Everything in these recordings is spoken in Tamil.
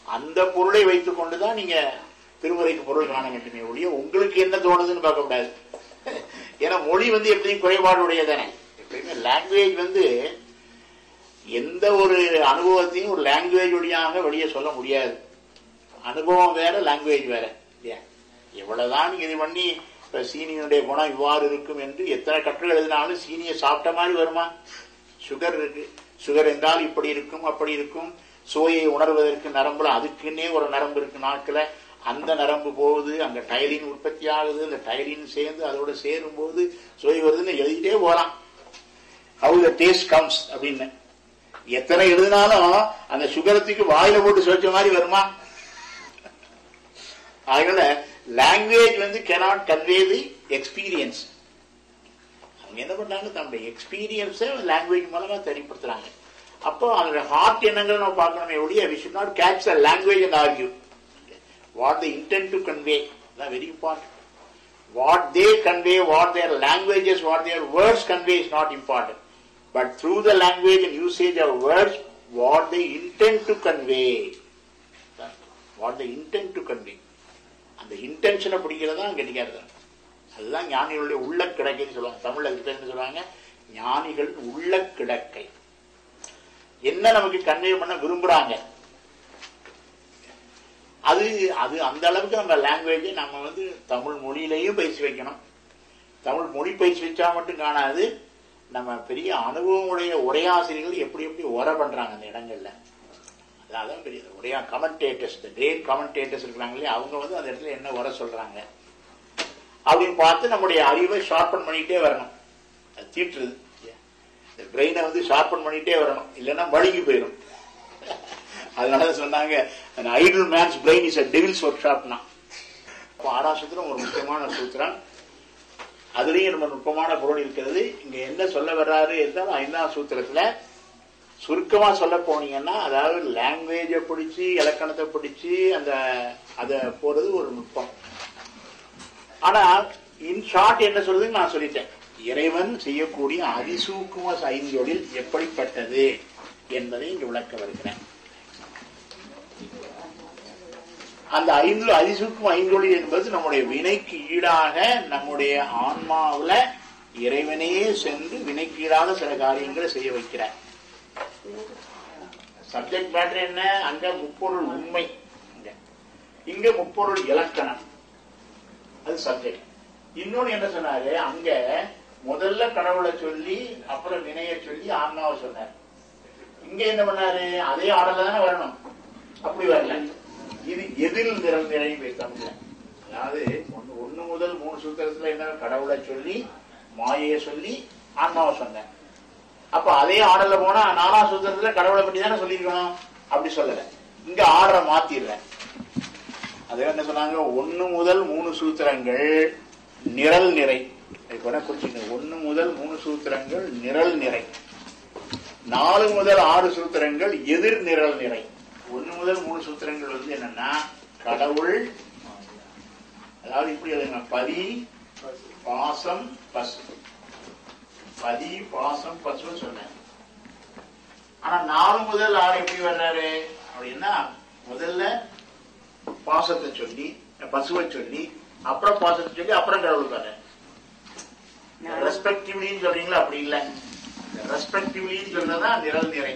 அந்த பொருளை வைத்துக் கொண்டுதான் நீங்க திருமுறைக்கு பொருள் காண வேண்டுமே ஒழிய உங்களுக்கு என்ன தோணுதுன்னு பார்க்க கூடாது ஏன்னா மொழி வந்து எப்படியும் குறைபாடு உடையதானே எப்பயுமே லாங்குவேஜ் வந்து எந்த ஒரு அனுபவத்தையும் ஒரு லாங்குவேஜ் வழியாக வெளியே சொல்ல முடியாது அனுபவம் வேற லாங்குவேஜ் வேற இல்லையா எவ்வளவுதான் நீங்க இது பண்ணி இப்ப சீனியினுடைய குணம் இவ்வாறு இருக்கும் என்று எத்தனை கட்டுரை எழுதினாலும் சீனியை சாப்பிட்ட மாதிரி வருமா சுகர் இருக்கு சுகர் என்றால் இப்படி இருக்கும் அப்படி இருக்கும் சுவையை உணர்வதற்கு நரம்புல அதுக்குன்னே ஒரு நரம்பு இருக்கு நாக்குல அந்த நரம்பு போகுது அங்க டயலின் உற்பத்தி ஆகுது அந்த டயலின் சேர்ந்து அதோட சேரும் போது சுவை வருதுன்னு எழுதிட்டே போலாம் ஹவு த டேஸ்ட் கம்ஸ் அப்படின்னு எத்தனை எழுதினாலும் அந்த சுகரத்துக்கு வாயில போட்டு சுவைச்ச மாதிரி வருமா அதனால லாங்குவேஜ் வந்து cannot convey தி எக்ஸ்பீரியன்ஸ் அவங்க என்ன பண்றாங்க தன்னுடைய எக்ஸ்பீரியன்ஸை லாங்குவேஜ் மூலமா தெரியப்படுத்துறாங்க அப்போ அதோட ஹார்ட் என்னங்கிறத நம்ம பார்க்கணுமே ஒழிய we should not catch the language and argue what the intent to convey very important what they convey what their languages what their words convey is not important but through the language and usage of words what they intend to convey what the intent to convey அந்த இன்டென்ஷனை பிடிக்கிறது தான் கெட்டிக்காரது அதுதான் ஞானிகளுடைய உள்ள கிடக்கைன்னு சொல்லுவாங்க தமிழ்ல அதுக்கு பேர் என்ன சொல்லுவாங்க ஞானிகள் உள்ள கிடக்கை என்ன நமக்கு கன்வே பண்ண விரும்புறாங்க அது அது அந்த அளவுக்கு நம்ம லாங்குவேஜை நம்ம வந்து தமிழ் மொழியிலையும் பயிற்சி வைக்கணும் தமிழ் மொழி பயிற்சி வச்சா மட்டும் காணாது நம்ம பெரிய அனுபவம் உடைய உரையாசிரியர்கள் எப்படி எப்படி உரை பண்றாங்க அந்த இடங்கள்ல அதான் பெரிய உடைய கமெண்டேட்டர்ஸ் இந்த கிரேட் கமெண்டேட்டர்ஸ் இருக்கிறாங்க இல்லையா அவங்க வந்து அந்த இடத்துல என்ன உரை சொல்றாங்க அப்படின்னு பார்த்து நம்முடைய அறிவை ஷார்பன் பண்ணிட்டே வரணும் அது தீட்டுறது இந்த பிரெயினை வந்து ஷார்பன் பண்ணிட்டே வரணும் இல்லைன்னா மழுங்கி போயிடும் அதனால சொன்னாங்க idle man's brain is a devil's work ஷாப்னா அப்போ ஆறாம் சூத்திரம் ஒரு முக்கியமான சூத்திரம் அதுலயும் நம்ம நுட்பமான பொருள் இருக்கிறது இங்க என்ன சொல்ல வர்றாரு என்றால் ஐந்தாம் சூத்திரத்துல சுருக்கமா சொல்ல போனீங்கன்னா அதாவது லாங்குவேஜை பிடிச்சி இலக்கணத்தை பிடிச்சி அந்த அத போறது ஒரு நுட்பம் ஆனா இன் ஷார்ட் என்ன சொல்றதுன்னு நான் சொல்லிட்டேன் இறைவன் செய்யக்கூடிய அதிசூக்கும ஐந்தொழில் எப்படிப்பட்டது என்பதை இங்கு விளக்க வருகிறேன் அந்த ஐந்து அதிசூக்கும் ஐந்தொழில் என்பது நம்முடைய வினைக்கு ஈடாக நம்முடைய ஆன்மாவுல இறைவனே சென்று வினைக்கு ஈடாக சில காரியங்களை செய்ய வைக்கிறார் சப்ஜெக்ட் மேட்டர் என்ன அங்க முப்பொருள் உண்மை இங்க. இங்க முப்பொருள் இலக்கணம் அது சப்ஜெக்ட் இன்னொன்னு என்ன சொன்னாரு அங்க முதல்ல கடவுளை சொல்லி அப்புறம் வினைய சொல்லி ஆன்மாவை சொன்னார் இங்க என்ன பண்ணாரு அதே ஆடல தானே வரணும் அப்படி வரல இது எதில் நிறம் நிறைவு தமிழ்ல அதாவது ஒண்ணு ஒண்ணு முதல் மூணு சூத்திரத்துல என்ன கடவுளை சொல்லி மாயையை சொல்லி ஆன்மாவை சொன்னேன் அப்ப அதே ஆர்டர்ல போனா நாலாம் சூத்திரத்துல கடவுளை பற்றி தானே சொல்லியிருக்கணும் அப்படி சொல்லல இங்க ஆர்டரை மாத்திடுறேன் அது என்ன சொன்னாங்க ஒண்ணு முதல் மூணு சூத்திரங்கள் நிரல் நிறை இப்ப என்ன குறிச்சுங்க ஒண்ணு முதல் மூணு சூத்திரங்கள் நிரல் நிறை நாலு முதல் ஆறு சூத்திரங்கள் எதிர் நிரல் நிறை ஒண்ணு முதல் மூணு சூத்திரங்கள் வந்து என்னன்னா கடவுள் அதாவது இப்படி எழுதுங்க பதி பாசம் பசு பதி பாசம் பசுன்னு சொன்னேன் ஆனா நாலு முதல் ஆறு எப்படி வர்றாரு அப்படின்னா முதல்ல பாசத்தை சொல்லி பசுவை சொல்லி அப்புறம் பாசத்தை சொல்லி அப்புறம் கடவுள் வர்ற ரெஸ்பெக்டிவ்லின்னு சொல்றீங்களா அப்படி இல்ல ரெஸ்பெக்டிவ்லின்னு சொல்றதா நிரல் நிறை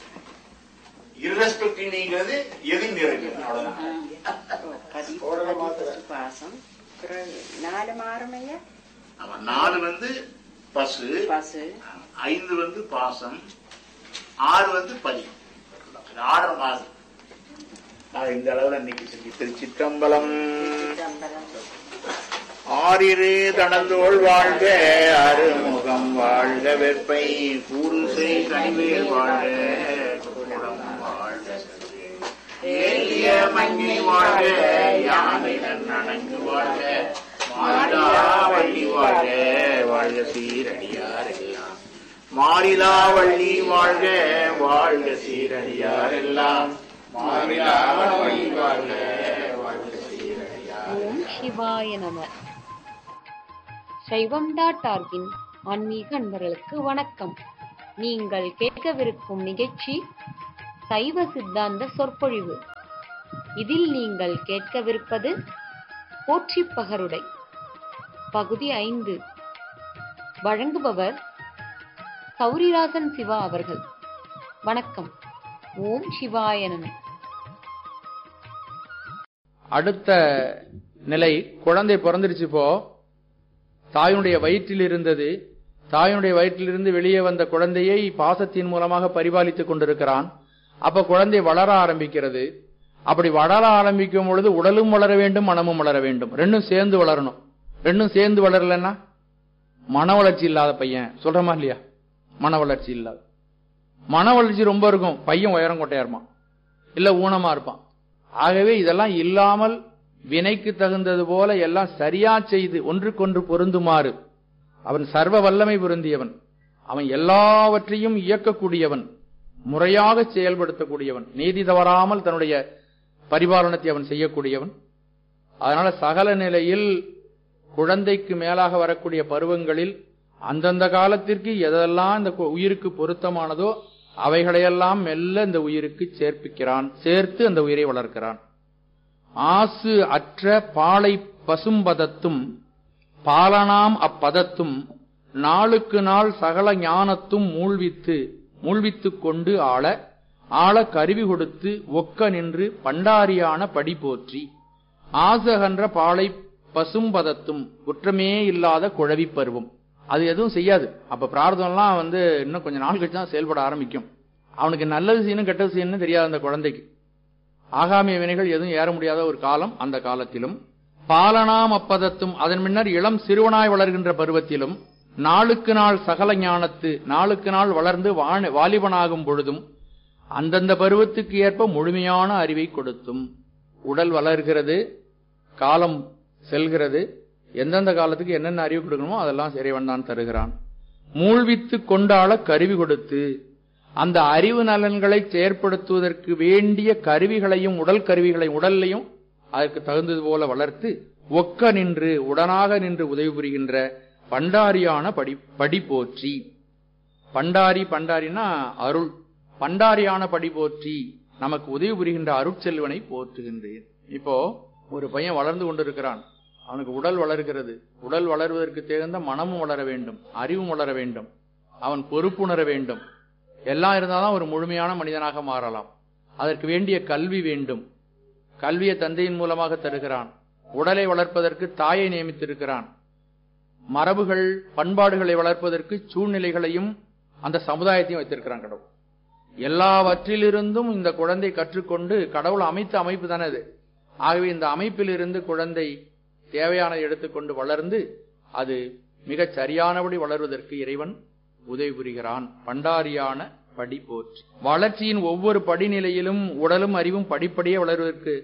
irrespectivelyங்கிறது எது நிறைவு அவ்வளவுதான் பதி ஓடல மாத்திரை. பாசம் பிறகு நாலு மாறுமையா ஆமா நாலு வந்து பசு பசு ஐந்து வந்து பாசம் ஆறு வந்து பதி ஆர்டர் மாறு நான் இந்த அளவுல இன்னைக்கு செஞ்சு திருச்சிற்றம்பலம் சிதம்பரம் ஆறிரு தடந்தோள் வாழ்க அருமுகம் வாழ்க வெப்பை கூறுசை கனிவேல் வாழ்க குலம் வாழ்க ஏலிய மங்கி வாழ்க யானை நன்னணங்கு வாழ்க மாறிலா வள்ளி வாழ்க வாழ்க சீரடியார் எல்லாம் மாறிலா வள்ளி வாழ்க வாழ்க சீரடியார் எல்லாம் மாறிலா வள்ளி வாழ்க வாழ்க சீரடியார் ஓம் சிவாய நம சைவம் டாட் ஆர்கின் ஆன்மீக அன்பர்களுக்கு வணக்கம் நீங்கள் கேட்கவிருக்கும் நிகழ்ச்சி சைவ சித்தாந்த சொற்பொழிவு இதில் நீங்கள் கேட்கவிருப்பது போற்றிப் பகருடை பகுதி ஐந்து வழங்குபவர் சௌரிராசன் சிவா அவர்கள் வணக்கம் ஓம் சிவாய நம அடுத்த நிலை குழந்தை பிறந்துருச்சு இப்போ தாயினுடைய வயிற்றில் இருந்தது தாயினுடைய வயிற்றிலிருந்து வெளியே வந்த குழந்தையை பாசத்தின் மூலமாக பரிபாலித்துக் கொண்டிருக்கிறான் அப்ப குழந்தை வளர ஆரம்பிக்கிறது அப்படி வளர ஆரம்பிக்கும் பொழுது உடலும் வளர வேண்டும் மனமும் வளர வேண்டும் ரெண்டும் சேர்ந்து வளரணும் ரெண்டும் சேர்ந்து வளரலன்னா மன வளர்ச்சி இல்லாத பையன் சொல்றமா இல்லையா மன வளர்ச்சி இல்லாத மன வளர்ச்சி ரொம்ப இருக்கும் பையன் உயரம் கொட்டையா இருப்பான் இல்ல ஊனமா இருப்பான் ஆகவே இதெல்லாம் இல்லாமல் வினைக்கு தகுந்தது போல எல்லாம் சரியா செய்து ஒன்றுக்கொன்று பொருந்துமாறு அவன் சர்வ வல்லமை பொருந்தியவன் அவன் எல்லாவற்றையும் இயக்கக்கூடியவன் முறையாக செயல்படுத்தக்கூடியவன் நீதி தவறாமல் தன்னுடைய பரிபாலனத்தை அவன் செய்யக்கூடியவன் அதனால சகல நிலையில் குழந்தைக்கு மேலாக வரக்கூடிய பருவங்களில் அந்தந்த காலத்திற்கு எதெல்லாம் இந்த கு- உயிருக்கு பொருத்தமானதோ அவைகளையெல்லாம் மெல்ல இந்த உயிருக்கு சேர்ப்பிக்கிறான் சேர்த்து அந்த உயிரை வளர்க்கிறான் ஆசு அற்ற பாலை பசும்பதத்தும் பாலனாம் அப்பதத்தும் நாளுக்கு நாள் சகல ஞானத்தும் மூழ்வித்து மூழ்வித்துக் கொண்டு ஆள ஆள கருவி கொடுத்து ஒக்க நின்று பண்டாரியான படி போற்றி ஆசகன்ற பாலை பசும்பதத்தும் குற்றமே இல்லாத குழவி பருவம் அது எதுவும் செய்யாது அப்ப பிரார்த்தம்லாம் வந்து இன்னும் கொஞ்ச நாள் கழிச்சு தான் செயல்பட ஆரம்பிக்கும் அவனுக்கு நல்லது செய்யணும் கெட்டது செய்யணும்னு தெரியாது அந்த குழந்தைக்கு ஆகாமிய வினைகள் எதுவும் ஏற முடியாத ஒரு காலம் அந்த காலத்திலும் பாலனாம் அப்பதத்தும் அதன் முன்னர் இளம் சிறுவனாய் வளர்கின்ற பருவத்திலும் நாளுக்கு நாள் சகல ஞானத்து நாளுக்கு நாள் வளர்ந்து வாண- வாலிபனாகும் பொழுதும் அந்தந்த பருவத்துக்கு ஏற்ப முழுமையான அறிவை கொடுத்தும் உடல் வளர்கிறது காலம் செல்கிறது எந்தெந்த காலத்துக்கு என்னென்ன அறிவு கொடுக்கணுமோ அதெல்லாம் இறைவன் தான் தருகிறான் மூழ்வித்து கொண்டாள கருவி கொடுத்து அந்த அறிவு நலன்களை செயற்படுத்துவதற்கு வேண்டிய கருவிகளையும் உடல் கருவிகளை உடல்லையும் அதற்கு தகுந்தது போல வளர்த்து ஒக்க நின்று உடனாக நின்று உதவி புரிகின்ற பண்டாரியான படி படி போற்றி பண்டாரி பண்டாரினா அருள் பண்டாரியான படி போற்றி நமக்கு உதவி புரிகின்ற அருட்செல்வனை போற்றுகின்றேன் இப்போ ஒரு பையன் வளர்ந்து கொண்டிருக்கிறான் அவனுக்கு உடல் வளர்கிறது உடல் வளர்வதற்கு தகுந்த மனமும் வளர வேண்டும் அறிவும் வளர வேண்டும் அவன் பொறுப்புணர வேண்டும் எல்லாம் இருந்தால்தான் ஒரு முழுமையான மனிதனாக மாறலாம் அதற்கு வேண்டிய கல்வி வேண்டும் கல்வியை தந்தையின் மூலமாக தருகிறான் உடலை வளர்ப்பதற்கு தாயை நியமித்திருக்கிறான் மரபுகள் பண்பாடுகளை வளர்ப்பதற்கு சூழ்நிலைகளையும் அந்த சமுதாயத்தையும் வைத்திருக்கிறான் கடவுள் எல்லாவற்றிலிருந்தும் இந்த குழந்தை கற்றுக்கொண்டு கடவுள் அமைத்த அமைப்பு தானே அது ஆகவே இந்த அமைப்பிலிருந்து குழந்தை தேவையானதை எடுத்துக்கொண்டு வளர்ந்து அது மிகச் சரியானபடி வளர்வதற்கு இறைவன் உதவி புரிகிறான் பண்டாரியான படி போற்றி வளர்ச்சியின் ஒவ்வொரு படிநிலையிலும் உடலும் அறிவும் படிப்படியே வளர்வதற்கு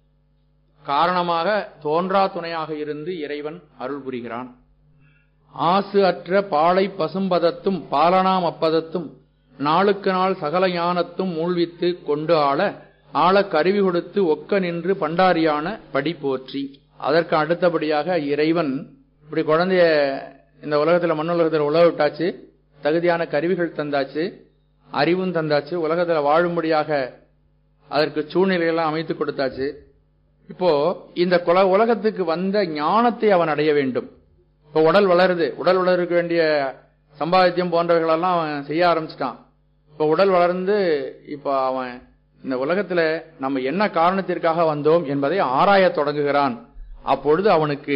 காரணமாக தோன்றா துணையாக இருந்து இறைவன் அருள் புரிகிறான் ஆசு அற்ற பாலை பசும்பதத்தும் பாலனாம் அப்பதத்தும் நாளுக்கு நாள் சகல ஞானத்தும் மூழ்வித்து கொண்டு ஆள ஆள கருவி கொடுத்து ஒக்க நின்று பண்டாரியான படி போற்றி அதற்கு அடுத்தபடியாக இறைவன் இப்படி குழந்தைய இந்த உலகத்துல மண்ணுலகத்துல உழவு விட்டாச்சு தகுதியான கருவிகள் தந்தாச்சு அறிவும் தந்தாச்சு உலகத்துல வாழும்படியாக அதற்கு சூழ்நிலையெல்லாம் அமைத்து கொடுத்தாச்சு இப்போ இந்த குல உலகத்துக்கு வந்த ஞானத்தை அவன் அடைய வேண்டும் இப்போ உடல் வளருது உடல் வளர்க்க வேண்டிய சம்பாதித்தியம் போன்றவைகளெல்லாம் அவன் செய்ய ஆரம்பிச்சிட்டான் இப்போ உடல் வளர்ந்து இப்போ அவன் இந்த உலகத்துல நம்ம என்ன காரணத்திற்காக வந்தோம் என்பதை ஆராயத் தொடங்குகிறான் அப்பொழுது அவனுக்கு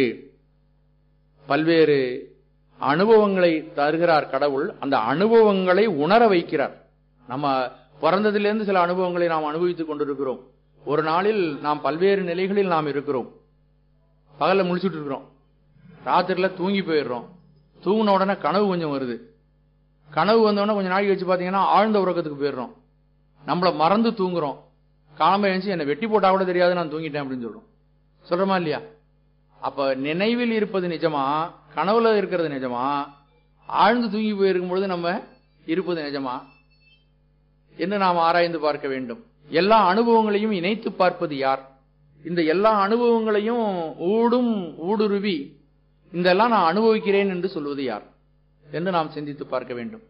பல்வேறு அனுபவங்களை தருகிறார் கடவுள் அந்த அனுபவங்களை உணர வைக்கிறார் நம்ம பிறந்ததிலிருந்து சில அனுபவங்களை நாம் அனுபவித்துக் கொண்டிருக்கிறோம் ஒரு நாளில் நாம் பல்வேறு நிலைகளில் நாம் இருக்கிறோம் பகல்ல முழிச்சுட்டு இருக்கிறோம் ராத்திரில தூங்கி போயிடுறோம் தூங்கின உடனே கனவு கொஞ்சம் வருது கனவு வந்த உடனே கொஞ்சம் நாளைக்கு வச்சு பாத்தீங்கன்னா ஆழ்ந்த உறக்கத்துக்கு போயிடுறோம் நம்மள மறந்து தூங்குறோம் காலம்ப எழுந்துச்சு என்னை வெட்டி போட்டா கூட தெரியாது நான் தூங்கிட்டேன் அப்படின்னு சொல்றோம் சொல்றோமா இல்லையா அப்ப நினைவில் இருப்பது நிஜமா கனவுல இருக்கிறது நிஜமா ஆழ்ந்து தூங்கி போயிருக்கும் பொழுது நம்ம இருப்பது நிஜமா என்று நாம் ஆராய்ந்து பார்க்க வேண்டும் எல்லா அனுபவங்களையும் இணைத்து பார்ப்பது யார் இந்த எல்லா அனுபவங்களையும் ஊடும் ஊடுருவி இதெல்லாம் நான் அனுபவிக்கிறேன் என்று சொல்வது யார் என்று நாம் சிந்தித்து பார்க்க வேண்டும்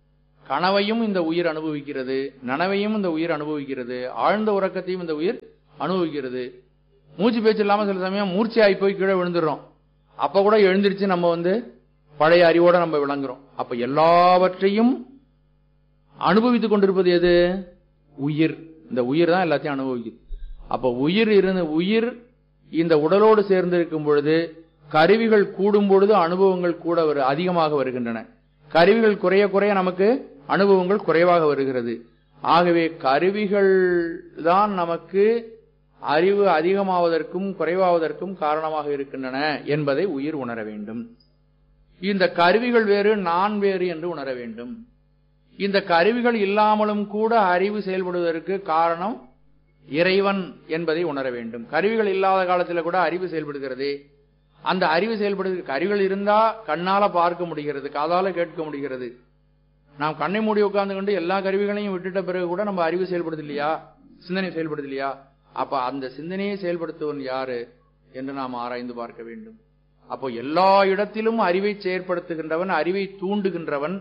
கனவையும் இந்த உயிர் அனுபவிக்கிறது நனவையும் இந்த உயிர் அனுபவிக்கிறது ஆழ்ந்த உறக்கத்தையும் இந்த உயிர் அனுபவிக்கிறது மூச்சு பேச்சு இல்லாம சில சமயம் மூர்ச்சையாகி போய் கீழே விழுந்துடுறோம் அப்ப கூட எழுந்திருச்சு நம்ம வந்து பழைய அறிவோட நம்ம விளங்குறோம் அப்ப எல்லாவற்றையும் அனுபவித்துக் கொண்டிருப்பது எது உயிர் இந்த உயிர் தான் எல்லாத்தையும் அனுபவிக்குது அப்ப உயிர் இருந்து உயிர் இந்த உடலோடு சேர்ந்து இருக்கும் பொழுது கருவிகள் கூடும் பொழுது அனுபவங்கள் கூட வரு அதிகமாக வருகின்றன கருவிகள் குறைய குறைய நமக்கு அனுபவங்கள் குறைவாக வருகிறது ஆகவே கருவிகள் தான் நமக்கு அறிவு அதிகமாவதற்கும் குறைவாவதற்கும் காரணமாக இருக்கின்றன என்பதை உயிர் உணர வேண்டும் இந்த கருவிகள் வேறு நான் வேறு என்று உணர வேண்டும் இந்த கருவிகள் இல்லாமலும் கூட அறிவு செயல்படுவதற்கு காரணம் இறைவன் என்பதை உணர வேண்டும் கருவிகள் இல்லாத காலத்தில் கூட அறிவு செயல்படுகிறது அந்த அறிவு செயல்படுது கருவிகள் இருந்தா கண்ணால பார்க்க முடிகிறது காதால கேட்க முடிகிறது நாம் கண்ணை மூடி உட்கார்ந்து கொண்டு எல்லா கருவிகளையும் விட்டுட்ட பிறகு கூட நம்ம அறிவு செயல்படுது இல்லையா சிந்தனை செயல்படுது இல்லையா அப்ப அந்த சிந்தனையை செயல்படுத்துவன் யாரு என்று நாம் ஆராய்ந்து பார்க்க வேண்டும் அப்போ எல்லா இடத்திலும் அறிவை செயற்படுத்துகின்றவன் அறிவை தூண்டுகின்றவன்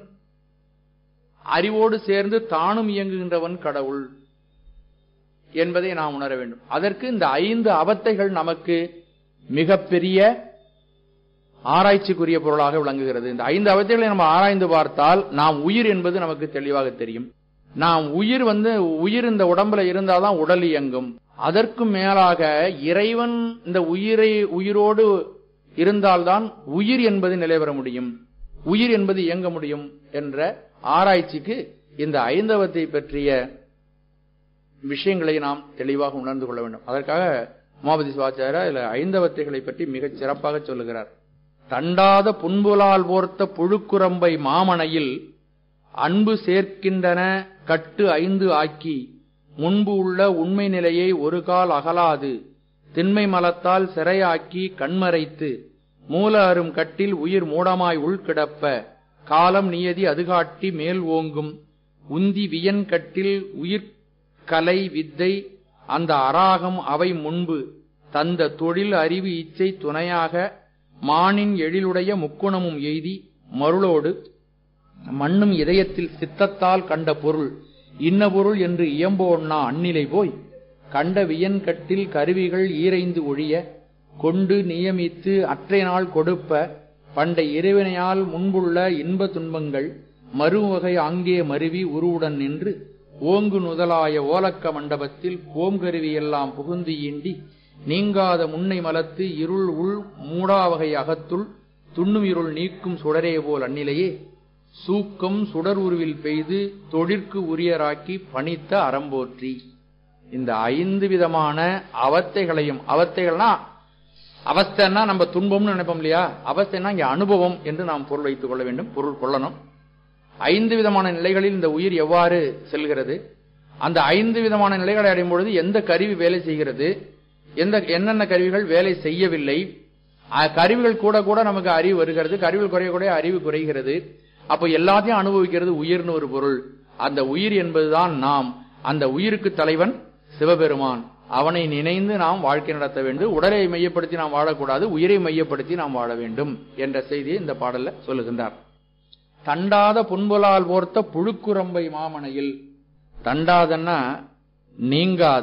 அறிவோடு சேர்ந்து தானும் இயங்குகின்றவன் கடவுள் என்பதை நாம் உணர வேண்டும் அதற்கு இந்த ஐந்து அவத்தைகள் நமக்கு மிகப்பெரிய ஆராய்ச்சிக்குரிய பொருளாக விளங்குகிறது இந்த ஐந்து அவத்தைகளை நம்ம ஆராய்ந்து பார்த்தால் நாம் உயிர் என்பது நமக்கு தெளிவாக தெரியும் நாம் உயிர் வந்து உயிர் இந்த உடம்புல இருந்தாதான் உடல் இயங்கும் அதற்கும் மேலாக இறைவன் இந்த உயிரை உயிரோடு இருந்தால்தான் உயிர் என்பது நிலைபெற முடியும் உயிர் என்பது இயங்க முடியும் என்ற ஆராய்ச்சிக்கு இந்த ஐந்தவத்தை பற்றிய விஷயங்களை நாம் தெளிவாக உணர்ந்து கொள்ள வேண்டும் அதற்காக உமாபதி சிவாச்சாரியா இதுல ஐந்தவத்தைகளை பற்றி மிகச் சிறப்பாக சொல்லுகிறார் தண்டாத புன்புலால் போர்த்த புழுக்குரம்பை மாமனையில் அன்பு சேர்க்கின்றன கட்டு ஐந்து ஆக்கி முன்பு உள்ள உண்மை நிலையை ஒரு கால் அகலாது திண்மை மலத்தால் சிறையாக்கி கண்மறைத்து மூல அரும் கட்டில் உயிர் மூடமாய் உள்கிடப்ப காலம் நியதி அதுகாட்டி மேல் ஓங்கும் உந்தி வியன் கட்டில் உயிர் கலை வித்தை அந்த அராகம் அவை முன்பு தந்த தொழில் அறிவு இச்சை துணையாக மானின் எழிலுடைய முக்குணமும் எய்தி மருளோடு மண்ணும் இதயத்தில் சித்தத்தால் கண்ட பொருள் இன்ன பொருள் என்று இயம்போன்னா அந்நிலை போய் கண்ட வியன்கட்டில் கருவிகள் ஈரைந்து ஒழிய கொண்டு நியமித்து அற்றை நாள் கொடுப்ப பண்டை இறைவனையால் முன்புள்ள இன்ப துன்பங்கள் மறுவகை அங்கே மருவி உருவுடன் நின்று ஓங்கு நுதலாய ஓலக்க மண்டபத்தில் ஓம்கருவி எல்லாம் புகுந்து ஈண்டி நீங்காத முன்னை மலத்து இருள் உள் மூடாவகை அகத்துள் துண்ணும் இருள் நீக்கும் சுடரே போல் அந்நிலையே சூக்கம் சுடர் உருவில் பெய்து தொழிற்கு உரியராக்கி பணித்த அறம்போற்றி இந்த ஐந்து விதமான அவத்தைகளையும் அவத்தைகள்னா அவஸ்தைன்னா நம்ம துன்பம்னு நினைப்போம் இல்லையா அவஸ்தைன்னா இங்க அனுபவம் என்று நாம் பொருள் வைத்துக் கொள்ள வேண்டும் பொருள் கொள்ளணும் ஐந்து விதமான நிலைகளில் இந்த உயிர் எவ்வாறு செல்கிறது அந்த ஐந்து விதமான நிலைகளை அடையும் பொழுது எந்த கருவி வேலை செய்கிறது எந்த என்னென்ன கருவிகள் வேலை செய்யவில்லை அஹ், கருவிகள் கூட கூட நமக்கு அறிவு வருகிறது கருவிகள் குறைய குறைய அறிவு குறைகிறது அப்ப எல்லாத்தையும் அனுபவிக்கிறது உயிர்னு ஒரு பொருள் அந்த உயிர் என்பதுதான் நாம் அந்த உயிருக்கு தலைவன் சிவபெருமான் அவனை நினைந்து நாம் வாழ்க்கை நடத்த வேண்டும் உடலை மையப்படுத்தி நாம் வாழக்கூடாது உயிரை மையப்படுத்தி நாம் வாழ வேண்டும் என்ற செய்தியை இந்த பாடல்ல சொல்லுகின்றார் தண்டாத புன்புலால் போர்த்த புழுக்குரம்பை மாமனையில் தண்டாதன்னா நீங்காத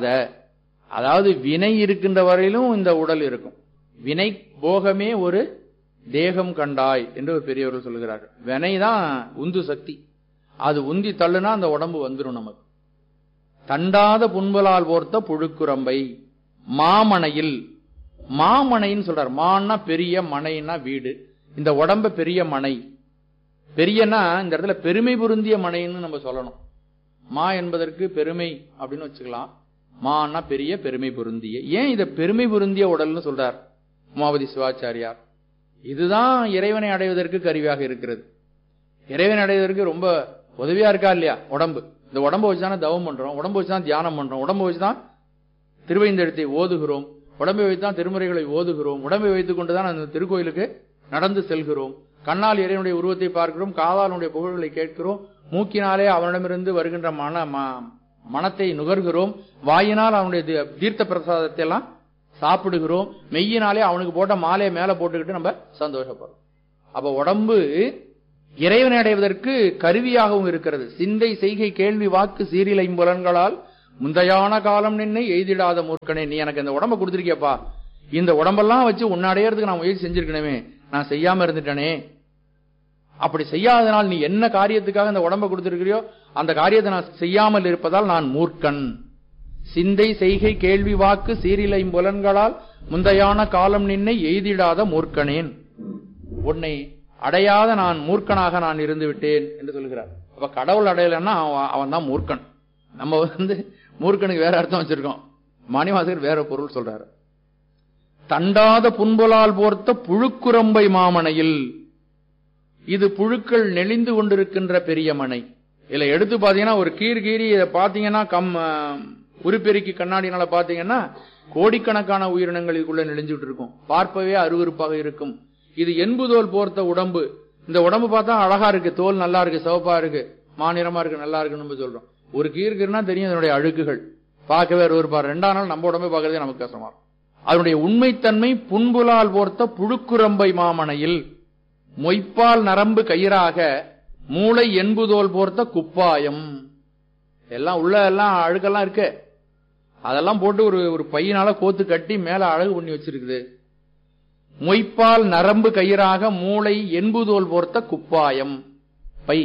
அதாவது வினை இருக்கின்ற வரையிலும் இந்த உடல் இருக்கும் வினை போகமே ஒரு தேகம் கண்டாய் என்று ஒரு பெரியவர்கள் சொல்கிறார்கள் வினை தான் உந்து சக்தி அது உந்தி தள்ளுனா அந்த உடம்பு வந்துடும் நமக்கு தண்டாத புன்புலால் போர்த்த புழுக்குரம்பை மாமனையில் மாமனைன்னு சொல்றார் மான்னா பெரிய மனைன்னா வீடு இந்த உடம்ப பெரிய மனை பெரியனா இந்த இடத்துல பெருமை பொருந்திய மனைன்னு நம்ம சொல்லணும் மா என்பதற்கு பெருமை அப்படின்னு வச்சுக்கலாம் மான்னா பெரிய பெருமை பொருந்திய ஏன் இத பெருமை பொருந்திய உடல்னு சொல்றார் உமாவதி சிவாச்சாரியார் இதுதான் இறைவனை அடைவதற்கு கருவியாக இருக்கிறது இறைவனை அடைவதற்கு ரொம்ப உதவியா இருக்கா இல்லையா உடம்பு இந்த உடம்பை வச்சுதானே தவம் பண்றோம் உடம்பை வச்சுதான் தியானம் பண்றோம் உடம்பை வச்சுதான் திருவைந்தெழுத்தை ஓதுகிறோம் உடம்பை வைத்துதான் திருமுறைகளை ஓதுகிறோம் உடம்பை வைத்துக் கொண்டுதான் அந்த திருக்கோயிலுக்கு நடந்து செல்கிறோம் கண்ணால் இறைவனுடைய உருவத்தை பார்க்கிறோம் காதாலுடைய புகழ்களை கேட்கிறோம் மூக்கினாலே அவனிடமிருந்து வருகின்ற மன ம- மனத்தை நுகர்கிறோம் வாயினால் அவனுடைய தி- தீர்த்த பிரசாதத்தை எல்லாம் சாப்பிடுகிறோம் மெய்யினாலே அவனுக்கு போட்ட மாலையை மேல போட்டுக்கிட்டு நம்ம சந்தோஷப்படுறோம் அப்ப உடம்பு இறைவனை அடைவதற்கு கருவியாகவும் இருக்கிறது சிந்தை செய்கை கேள்வி வாக்கு சீரில் ஐம்புலன்களால் முந்தையான காலம் நின்னு எய்திடாத மூர்க்கனே நீ எனக்கு இந்த உடம்ப கொடுத்திருக்கியப்பா இந்த உடம்பெல்லாம் வச்சு உன்னை அடையறதுக்கு நான் முயற்சி செஞ்சிருக்கணுமே நான் செய்யாம இருந்துட்டேனே அப்படி செய்யாதனால் நீ என்ன காரியத்துக்காக இந்த உடம்ப கொடுத்திருக்கிறியோ அந்த காரியத்தை நான் செய்யாமல் இருப்பதால் நான் மூர்க்கன் சிந்தை செய்கை கேள்வி வாக்கு சீரிலை புலன்களால் முந்தையான காலம் நின்னை எய்திடாத மூர்க்கனேன் உன்னை அடையாத நான் மூர்க்கனாக நான் இருந்து விட்டேன் என்று சொல்கிறார் அப்ப கடவுள் அடையலைன்னா அவன் அவன் தான் மூர்க்கன் நம்ம வந்து மூர்க்கனுக்கு வேற அர்த்தம் வச்சிருக்கோம் மாணிவாசகர் வேற பொருள் சொல்றாரு தண்டாத புண்பொலால் போர்த்த புழுக்குரம்பை மாமனையில் இது புழுக்கள் நெளிந்து கொண்டிருக்கின்ற பெரிய மனை இதுல எடுத்து பாத்தீங்கன்னா ஒரு கீர் கீரி இதை பாத்தீங்கன்னா கம் அஹ், உருப்பெருக்கி கண்ணாடினால பாத்தீங்கன்னா கோடிக்கணக்கான உயிரினங்கள் இதுக்குள்ள நெளிஞ்சுட்டு இருக்கும் பார்ப்பவே அருவருப்பாக இருக்கும் இது என்புதோல் போர்த்த உடம்பு இந்த உடம்பு பார்த்தா அழகா இருக்கு தோல் நல்லா இருக்கு சிவப்பா இருக்கு மாநிறமா இருக்கு நல்லா இருக்குன்னு நம்ம சொல்றோம் ஒரு கீர்க்குன்னா தெரியும் அதனுடைய அழுக்குகள் பார்க்கவே அருவருப்பா ரெண்டாம் நாள் நம்ம உடம்பை பார்க்கறதே நமக்கு கஷ்டமா இருக்கும் அதனுடைய உண்மைத்தன்மை புண்புலால் போர்த்த புழுக்குரம்பை மாமனையில் மொய்ப்பால் நரம்பு கயிறாக மூளை என்புதோல் போர்த்த குப்பாயம் எல்லாம் உள்ள எல்லாம் அழுக்கெல்லாம் இருக்கு அதெல்லாம் போட்டு ஒரு ஒரு பையனால கோத்து கட்டி மேல அழகு பண்ணி வச்சிருக்குது மொய்ப்பால் நரம்பு கயிறாக மூளை என்புதோல் போர்த்த குப்பாயம் பை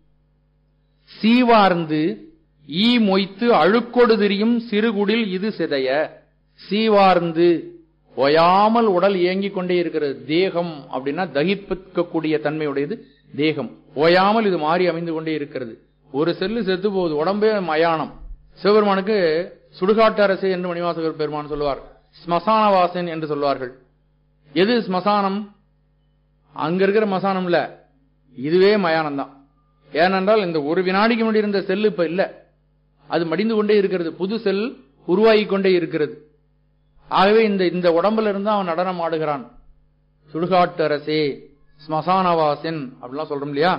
சீவார்ந்து ஈ மொய்த்து அழுக்கொடு திரியும் சிறுகுடில் இது சிதைய சீவார்ந்து ஓயாமல் உடல் இயங்கிக் கொண்டே இருக்கிறது தேகம் அப்படின்னா தகிப்பிக்கக்கூடிய தன்மையுடையது தேகம் ஓயாமல் இது மாறி அமைந்து கொண்டே இருக்கிறது ஒரு செல்லு செத்து போகுது உடம்பே மயானம் சிவபெருமானுக்கு சுடுகாட்டு அரசு என்று மணிவாசகர் பெருமான் சொல்லுவார் ஸ்மசானவாசன் என்று சொல்வார்கள் எது ஸ்மசானம் அங்க இருக்கிற மசானம் இல்ல இதுவே மயானம் தான் ஏனென்றால் இந்த ஒரு வினாடிக்கு முன்னாடி இருந்த செல் இப்ப இல்ல அது மடிந்து கொண்டே இருக்கிறது புது செல் உருவாகி கொண்டே இருக்கிறது ஆகவே இந்த இந்த உடம்புல இருந்து அவன் நடனம் ஆடுகிறான் சுடுகாட்டு அரசே ஸ்மசானவாசன் அப்படிலாம் சொல்றோம் இல்லையா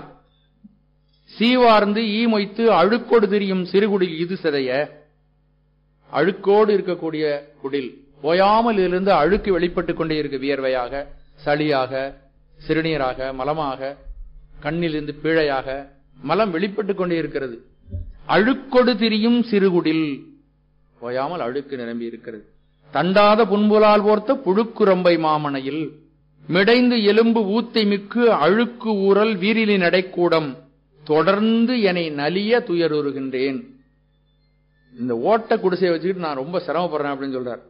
சீவார்ந்து ஈ மொய்த்து அழுக்கோடு திரியும் சிறுகுடில் இது சிதைய அழுக்கோடு இருக்கக்கூடிய குடில் ஓயாமல் இதிலிருந்து அழுக்கு வெளிப்பட்டுக் கொண்டே இருக்கு வியர்வையாக சளியாக சிறுநீராக மலமாக கண்ணிலிருந்து பீழையாக மலம் வெளிப்பட்டுக் கொண்டே இருக்கிறது அழுக்கொடு திரியும் சிறுகுடில் ஓயாமல் அழுக்கு நிரம்பி இருக்கிறது தண்டாத புன்புலால் போர்த்த புழுக்குரம்பை மாமனையில் மிடைந்து எலும்பு ஊத்தை மிக்கு அழுக்கு ஊறல் வீரிலி நடைக்கூடம் தொடர்ந்து என்னை நலிய துயருகின்றேன் இந்த ஓட்ட குடிசையை வச்சுக்கிட்டு நான் ரொம்ப சிரமப்படுறேன் அப்படின்னு சொல்றார்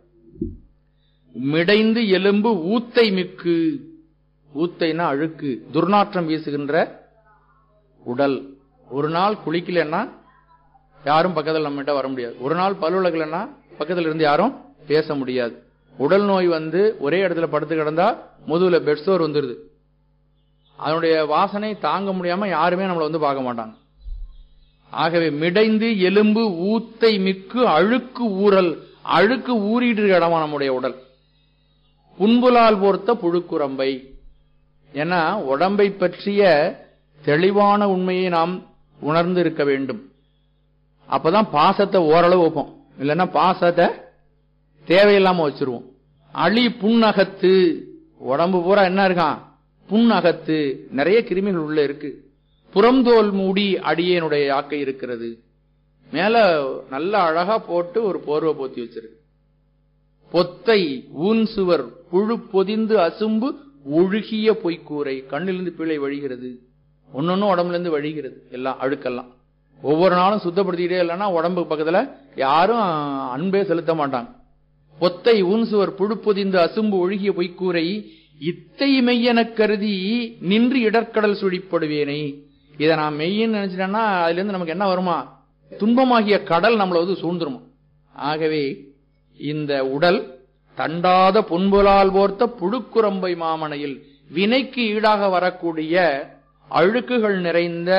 மிடைந்து எலும்பு ஊத்தை மிக்கு ஊத்தைனா அழுக்கு துர்நாற்றம் வீசுகின்ற உடல் ஒரு நாள் குளிக்கலன்னா யாரும் பக்கத்தில் நம்மகிட்ட வர முடியாது ஒரு நாள் பல்லுலகலன்னா பக்கத்துல இருந்து யாரும் பேச முடியாது உடல் நோய் வந்து ஒரே இடத்துல படுத்து கிடந்தா முதுகுல பெட்சோர் வந்துருது அதனுடைய வாசனை தாங்க முடியாம யாருமே நம்மளை வந்து பார்க்க மாட்டாங்க ஆகவே மிடைந்து எலும்பு ஊத்தை மிக்கு அழுக்கு ஊறல் அழுக்கு ஊறிட்டு இருக்க இடமா நம்முடைய உடல் புன்புலால் போர்த்த புழுக்குரம்பை ஏன்னா உடம்பை பற்றிய தெளிவான உண்மையை நாம் உணர்ந்து இருக்க வேண்டும் அப்பதான் பாசத்தை ஓரளவு வைப்போம் இல்லைன்னா பாசத்தை தேவையில்லாம வச்சிருவோம் அழி புண்ணகத்து உடம்பு பூரா என்ன இருக்கான் புண்ணகத்து நிறைய கிருமிகள் உள்ள இருக்கு புறந்தோல் மூடி அடியேனுடைய யாக்கை இருக்கிறது மேல நல்ல அழகா போட்டு ஒரு போர்வை போத்தி வச்சிருக்கு பொத்தை ஊன் சுவர் புழு பொதிந்து அசும்பு ஒழுகிய பொய்க்கூரை கண்ணிலிருந்து பிழை வழிகிறது ஒன்னொன்னு உடம்புல இருந்து வழிகிறது எல்லாம் அழுக்கெல்லாம் ஒவ்வொரு நாளும் சுத்தப்படுத்திக்கிட்டே இல்லைன்னா உடம்பு பக்கத்துல யாரும் அன்பே செலுத்த மாட்டாங்க பொத்தை ஊன் சுவர் புழு பொதிந்து அசும்பு ஒழுகிய பொய்க்கூரை இத்தை மெய்யெனக் கருதி நின்று இடர்க்கடல் சுழிப்படுவேனே இதை நான் மெய்யன்னு நினைச்சிட்டேன்னா அதுல இருந்து நமக்கு என்ன வருமா துன்பமாகிய கடல் நம்மள வந்து சூழ்ந்துருமா ஆகவே இந்த உடல் தண்டாத புன்புலால் போர்த்த புழுக்குரம்பை மாமனையில் வினைக்கு ஈடாக வரக்கூடிய அழுக்குகள் நிறைந்த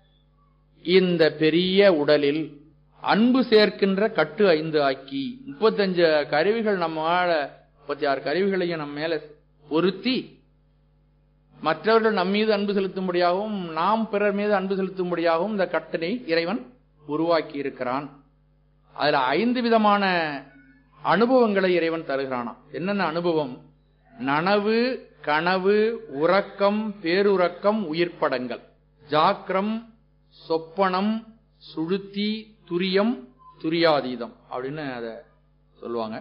இந்த பெரிய உடலில் அன்பு சேர்க்கின்ற கட்டு ஐந்து ஆக்கி முப்பத்தஞ்சு கருவிகள் நம்மால முப்பத்தி ஆறு கருவிகளையும் நம்ம மேல பொருத்தி மற்றவர்கள் நம் மீது அன்பு செலுத்தும்படியாகவும் நாம் பிறர் மீது அன்பு செலுத்தும்படியாகவும் இந்த கட்டனை இறைவன் உருவாக்கி இருக்கிறான் அதுல ஐந்து விதமான அனுபவங்களை இறைவன் தருகிறானாம் என்னென்ன அனுபவம் நனவு கனவு உறக்கம் பேருறக்கம் உயிர்ப்படங்கள் ஜாக்கிரம் சொப்பனம் சுழுத்தி துரியம் துரியாதீதம் அப்படின்னு அதை சொல்லுவாங்க